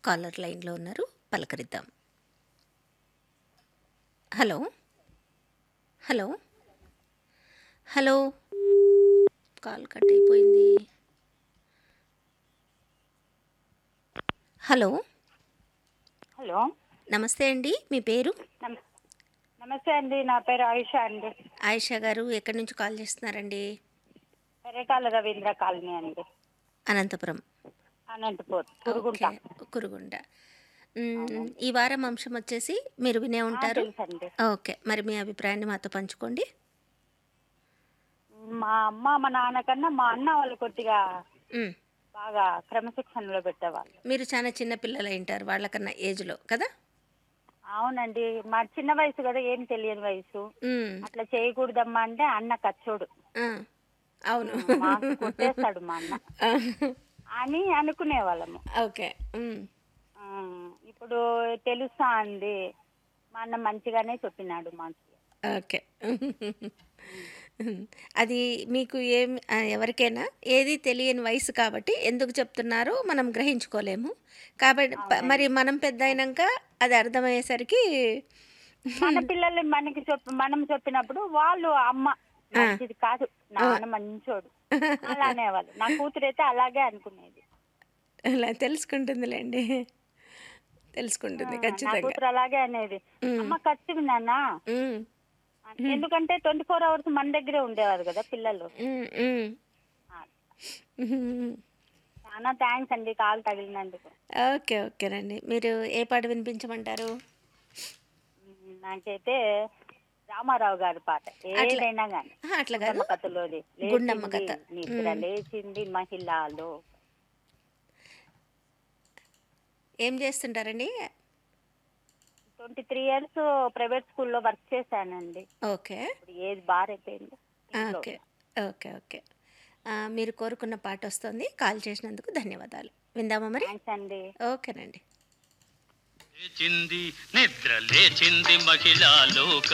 Caller లైన్లో ఉన్నారు పలకరిద్దాం hello hello hello call cut అయిపోయింది హలో హలో నమస్తే అండి మీ పేరు నమ- నమస్తే అండి నా పేరు ఆయుష అండి ఆయిషా గారు ఎక్కడి నుంచి కాల్ చేస్తున్నారండి పెరటాల రవీంద్ర కాలనీ అండి అనంతపురం అనంతపూర్ కురుగుంట ఓకే, కురుగుంట మ్, ఈ వారం అంశం వచ్చేసి మీరు వినే ఉంటారు తెలుసండి ఓకే మరి మీ అభిప్రాయాన్ని మాతో పంచుకోండి మా అమ్మ మా నాన్న కన్నా మా అన్న వాళ్ళు కొద్దిగా మ్, బాగా క్రమశిక్షణలో పెట్టేవాళ్ళు మీరు చాలా చిన్న పిల్లలు అయింటారు వాళ్ళకన్నా ఏజ్లో కదా అవునండి మా చిన్న వయసు కదా ఏం తెలియని వయసు మ్, అట్లా చేయకూడదమ్మా అంటే అన్న కచ్చోడు ఆ, అవును మాకు కొట్టేస్తాడు మా అన్న అని అనుకునేవాళ్ళము ఓకే మ్, ఆ, ఇప్పుడు తెలుసా అండి మా అన్న మంచిగానే చెప్పినాడు మాకు ఓకే అది మీకు ఏం ఆ, ఎవరికైనా ఏది తెలియని వయసు కాబట్టి ఎందుకు చెప్తున్నారో మనం గ్రహించుకోలేము కాబట్టి ప- మరి మనం పెద్ద అయినాక అది అర్థమయ్యేసరికి మన పిల్లలు మనకి చెప్పి మనం చెప్పినప్పుడు వాళ్ళు అమ్మ మంచిది కాదు నాన్న మంచోడు అలా అనేవాళ్ళు నా కూతురు అయితే అలాగే అనుకునేది అలా తెలుసుకుంటుందిలేండి తెలుసుకుంటుంది నా ఖచ్చితంగా కూతురు అలాగే అనేది అమ్మ ఖర్చు నాన్న ఉమ్, ఎందుకంటే ట్వంటీ ఫోర్ అవర్స్ మన దగ్గరే ఉండేవారు కదా పిల్లలు ఉమ్, ఉమ్. ఉమ్. చాలా థ్యాంక్స్ అండి కాలు తగిలినందుకు ఓకే ఓకేనండి మీరు ఏ పాట వినిపించమంటారు ఉమ్, నాకైతే రామారావు గారి పాట ఏదైనా కానీ ఆహా, అట్లా కాదు గుండమ్మ కథలోది గుండమ్మ కథ. లేచింది, నిద్ర లేచింది మహిళలో ఏం చేస్తుంటారండి ట్వంటీ త్రీ ఇయర్స్ ప్రైవేట్ స్కూల్లో వర్క్ చేశానండి ఓకే ఇప్పుడు ఏజ్ బారైపోయింది ఇంట్లో. ఓకే ఓకే ఓకే ఆ, మీరు కోరుకున్న పాట వస్తుంది కాల్ చేసినందుకు ధన్యవాదాలు విందామా మరి థ్యాంక్స్ అండి ఓకేనండి లేచింది నిద్ర లేచింది మహిళా లోక